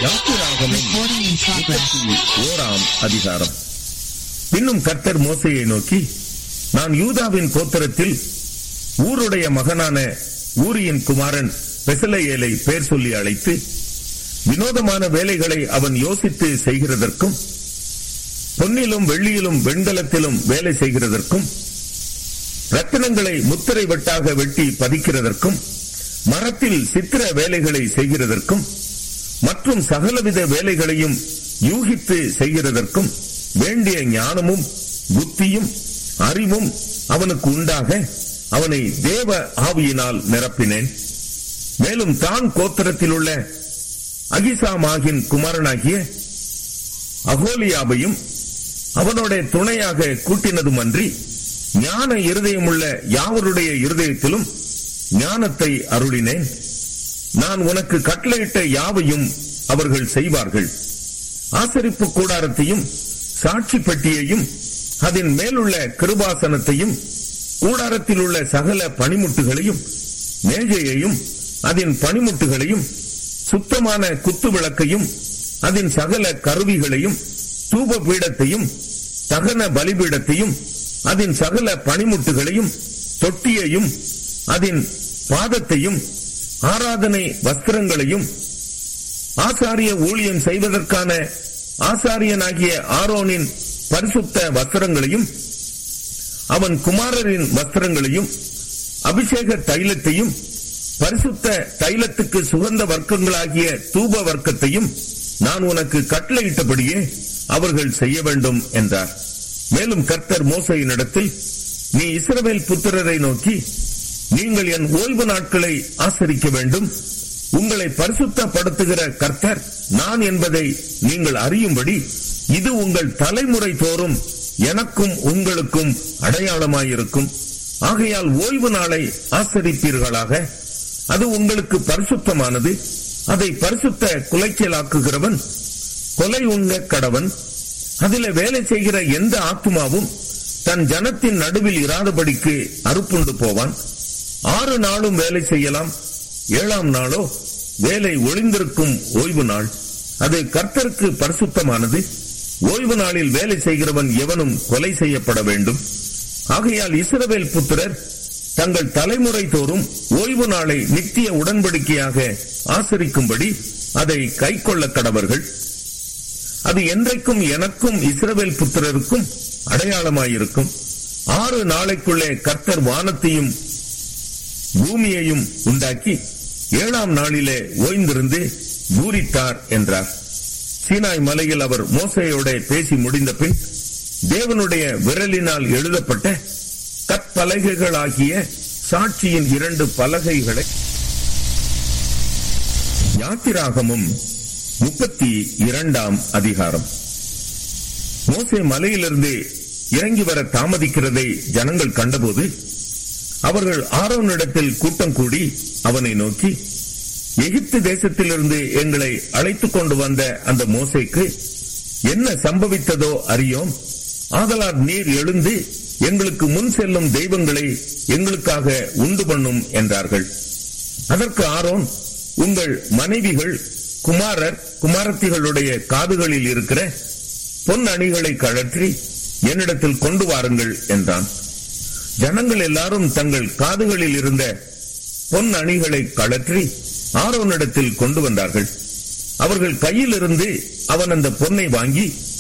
யாத்திராகமம் Recording in progress. முப்பத்தி ஓராம் அதிகாரம் பின்னும் கர்த்தர் மோசையை நோக்கி நான் யூதாவின் கோத்திரத்தில் ஊருடைய மகனான ஊரியின் குமாரன் பெசலையேலை பெயர் சொல்லி அழைத்து வினோதமான வேலைகளை அவன் யோசித்து செய்கிறதற்கும் பொன்னிலும் வெள்ளியிலும் வெண்கலத்திலும் வேலை செய்கிறதற்கும் ரத்தினங்களை முத்திரை வெட்டாக வெட்டி பதிக்கிறதற்கும் மரத்தில் சித்திர வேலைகளை செய்கிறதற்கும் மற்றும் சகலவித வேலைகளையும் யூகித்து செய்கிறதற்கும் வேண்டிய ஞானமும் புத்தியும் அறிவும் அவனுக்கு உண்டாக அவனை தேவ ஆவியினால் நிரப்பினேன் மேலும் தான் கோத்திரத்தில் உள்ள அகிசாமாகின் குமாரனாகிய அகோலியாவையும் அவனோட துணையாக கூட்டினதுமன்றி ஞான இருதயமுள்ள யாவருடைய இருதயத்திலும் ஞானத்தை அருளினேன் நான் உனக்கு கட்டளையிட்ட யாவையும் அவர்கள் செய்வார்கள் ஆசரிப்பு கூடாரத்தையும் சாட்சி பெட்டியையும் அதன் மேலுள்ள கிருபாசனத்தையும் கூடாரத்தில் உள்ள சகல பனிமுட்டுகளையும் மேஜையையும் அதன் பனிமுட்டுகளையும் சுத்தமான குத்து விளக்கையும் அதன் சகல கருவிகளையும் தூப பீடத்தையும் தகன பலிபீடத்தையும் அதன் சகல பனிமுட்டுகளையும் தொட்டியையும் அதன் பாதத்தையும் ஆராதனை வஸ்திரங்களையும் ஆசாரிய ஊழியம் செய்வதற்கான ஆசாரியனாகிய ஆரோனின் பரிசுத்த வஸ்திரங்களையும் அவன் குமாரரின் வஸ்திரங்களையும் அபிஷேக தைலத்தையும் பரிசுத்த தைலத்துக்கு சுகந்த வர்க்கங்களாகிய தூப வர்க்கத்தையும் நான் உனக்கு கட்டளையிட்டபடியே அவர்கள் செய்ய வேண்டும் என்றார் மேலும் கர்த்தர் மோசையினிடத்தில் நீ இஸ்ரவேல் புத்திரரை நோக்கி நீங்கள் என் ஓய்வு நாட்களை ஆசரிக்க வேண்டும் உங்களை பரிசுத்தப்படுத்துகிற கர்த்தர் நான் என்பதை நீங்கள் அறியும்படி இது உங்கள் தலைமுறை தோறும் எனக்கும் உங்களுக்கும் அடையாளமாயிருக்கும் ஆகையால் ஓய்வு நாளை ஆசரிப்பீர்களாக அது உங்களுக்கு பரிசுத்தமானது அதை பரிசுத்த குலைச்சலாக்குகிறவன் கொலை உண்ண கடவன் அதில வேலை செய்கிற எந்த ஆத்துமாவும் தன் ஜனத்தின் நடுவில் இராதபடிக்கு அறுப்புண்டு போவான் ஆறு நாளும் வேலை செய்யலாம் ஏழாம் நாளோ வேலை ஒளிந்திருக்கும் ஓய்வு நாள் அது கர்த்தருக்கு பரிசுத்தமானது ஓய்வு நாளில் வேலை செய்கிறவன் எவனும் கொலை செய்யப்பட வேண்டும் ஆகையால் இஸ்ரவேல் புத்திரர் தங்கள் தலைமுறை தோறும் ஓய்வு நாளை நித்திய உடன்படிக்கையாக ஆசரிக்கும்படி அதை கைக்கொள்ள கடவர்கள் அது என்றைக்கும் எனக்கும் இஸ்ரவேல் புத்திரருக்கும் அடையாளமாயிருக்கும் ஆறு நாளைக்குள்ளே கர்த்தர் வானத்தையும் பூமியையும் உண்டாக்கி ஏழாம் நாளிலே ஓய்ந்திருந்து பூரித்தார் என்றார் சீனாய் மலையில் அவர் மோசையோட பேசி முடிந்த பின் தேவனுடைய விரலினால் எழுதப்பட்ட கற்பலகைகளாகிய சாட்சியின் இரண்டு பலகைகளை யாத்திராகமும் முப்பத்தி இரண்டாம் அதிகாரம் மோசே மலையிலிருந்து இறங்கி வர தாமதிக்கிறதை ஜனங்கள் கண்டபோது அவர்கள் ஆரோனிடத்தில் கூட்டம் கூடி அவனை நோக்கி எகிப்து தேசத்திலிருந்து எங்களை அழைத்துக் கொண்டு வந்த அந்த மோசைக்கு என்ன சம்பவித்ததோ அறியோம் ஆதலால் நீர் எழுந்து எங்களுக்கு முன் செல்லும் தெய்வங்களை எங்களுக்காக உண்டு பண்ணும் என்றார்கள் அதற்கு ஆரோன் உங்கள் மனைவிகள் குமாரர் குமாரத்திகளுடைய காதுகளில் இருக்கிற பொன் அணிகளை கழற்றி என்னிடத்தில் கொண்டு வாருங்கள் என்றான் ஜனங்கள் எல்லாரும் தங்கள் காதுகளில் இருந்த பொன் அணிகளை கழற்றி ஆரோனிடத்தில் கொண்டு வந்தார்கள் அவர்கள் கையில் இருந்து அவன் அந்த பொன்னை வாங்கி